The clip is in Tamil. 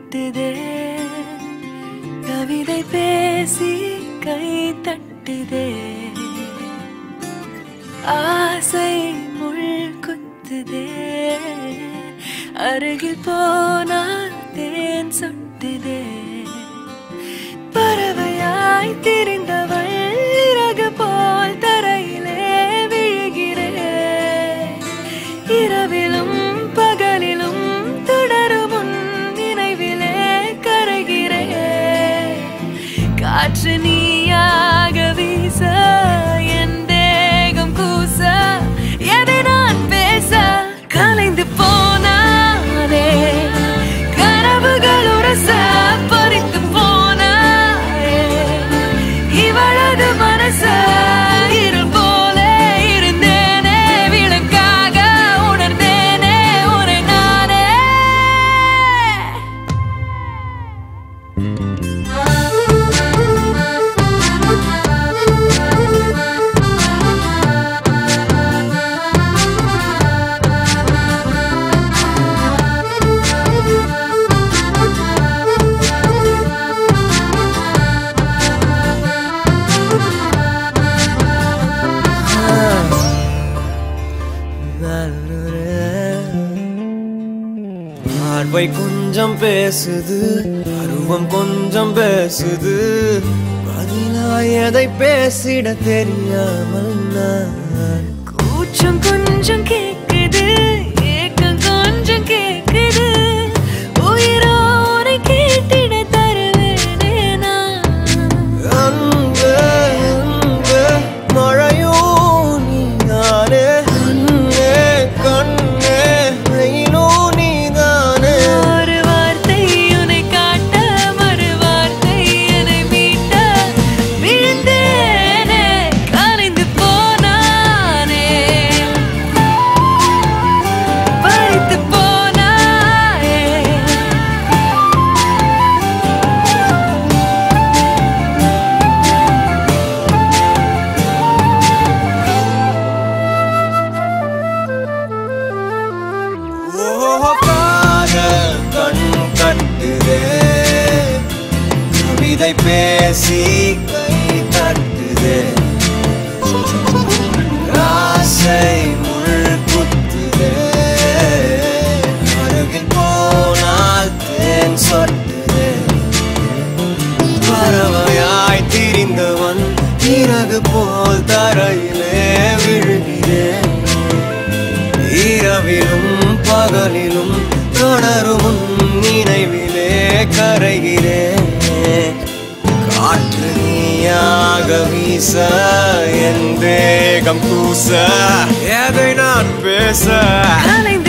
தட்டுதே கவிதை பேசி கை தட்டுதே ஆசை முள் குத்துதே அருகில் போனால் தேன் சொட்டுதே பறவையாய் திரிந்தவள் இறகு போல் தரையிலே விழுகிறேன் இரவிலும் பகலிலும் தொடரும் உன் நினைவிலே கரைகிறேன் காற்று நீயாக வீச என் தேகம் கூச எதை நான் பேச கலைந்து போனானே கனவுகள் உரச பறித்து போனாயே இவளது மனச இருள் போல இருந்தேனே விளக்காக உணர்ந்தேனே உரை நானே பார்வை கொஞ்சம் பேசுது அருவம் கொஞ்சம் பேசுது பதிலாய் எதை பேசிட தெரியாமல் நான் கூச்சம் கொஞ்சம் கேக்குது ஏக்கம் கொஞ்சம் கேக்குது உயிரோரை கேட்டிட தருவேனே நான் அன்பு அன்பு மழையோ நீதானே கண்ணே கண்ணே வெயிலோ நீதானே ஒரு வார்த்தை உன்னை காட்ட மறு வார்த்தை என்னை மீட்ட விழுந்தேனே கலைந்து போனானே பறித்து போனாயே ஓ காதல் கண் கட்டுதே கவிதை பேசி கை தட்டுதே ஆசை முள் குத்துதே அருகில் போனால் தேன் சொட்டுதே பறவையாய் திரிந்தவன் இறகு போல் தரையிலே விழுகிறேன் இரவிலும் பகலிலும் தொடரும் உன் நினைவிலே கரைகிறேன் காற்று நீயாக வீச என் தேகம் கூச எதை நான் பேச கலைந்து